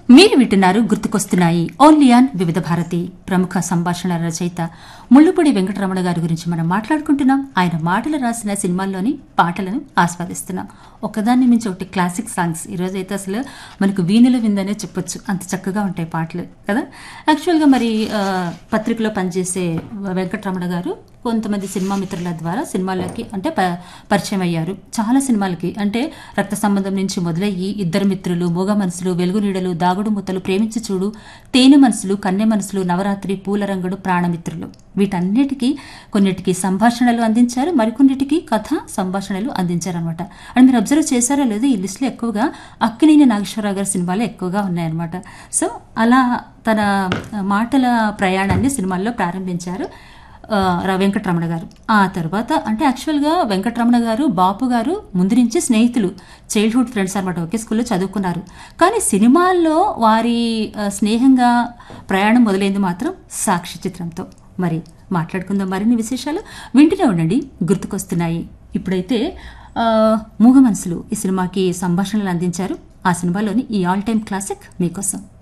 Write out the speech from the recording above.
మీరు వింటున్నారు గుర్తుకొస్తున్నాయి ఓన్లీ ఆన్ వివిధ భారతి ప్రముఖ సంభాషణ రచయిత ముళ్ళుపూడి వెంకటరమణ గారి గురించి మనం మాట్లాడుకుంటున్నాం ఆయన మాటలు రాసిన సినిమాల్లోని పాటలను ఆస్వాదిస్తున్నాం ఒకదాన్ని మించి ఒకటి క్లాసిక్ సాంగ్స్ ఈరోజు అయితే అసలు మనకు వీణుల విందనే చెప్పొచ్చు అంత చక్కగా ఉంటాయి పాటలు కదా యాక్చువల్గా మరి ఆ, పత్రికలో పనిచేసే వెంకటరమణ గారు కొంతమంది సినిమా మిత్రుల ద్వారా సినిమాలకి అంటే ప- పరిచయం అయ్యారు చాలా సినిమాలకి అంటే రక్త సంబంధం నుంచి మొదలయ్యి ఇద్దరు మిత్రులు మూగ మనసులు వెలుగు నీడలు దాగుడు ముత్తలు ప్రేమించి చూడు తేనె మనసులు కన్నె మనసులు నవరాత్రి పూలరంగుడు ప్రాణమిత్రులు వీటన్నిటికీ కొన్నిటికి సంభాషణలు అందించారు మరికొన్నిటికి కథ సంభాషణలు అందించారు అనమాట అండ్ మీరు అబ్జర్వ్ చేశారో లేదో ఈ లిస్టులో ఎక్కువగా అక్కినేని నాగేశ్వరరావు గారి సినిమాలు ఎక్కువగా ఉన్నాయన్నమాట సో అలా తన మాటల ప్రయాణాన్ని సినిమాల్లో ప్రారంభించారు ఆ, రా- వెంకటరమణ గారు ఆ తర్వాత అంటే యాక్చువల్గా వెంకటరమణ గారు బాపు గారు ముందు నుంచి స్నేహితులు చైల్డ్హుడ్ ఫ్రెండ్స్ అనమాట ఒకే స్కూల్లో చదువుకున్నారు కానీ సినిమాల్లో వారి ఆ, స్నేహంగా ప్రయాణం మొదలైంది మాత్రం సాక్షి చిత్రంతో మరి మాట్లాడుకుందాం మరిన్ని విశేషాలు వింటూనే ఉండండి గుర్తుకొస్తున్నాయి ఇప్పుడైతే ఆ, మూగ మనసులు ఈ సినిమాకి సంభాషణలు అందించారు ఆ సినిమాలోని ఈ ఆల్ టైమ్ క్లాసిక్ మీకోసం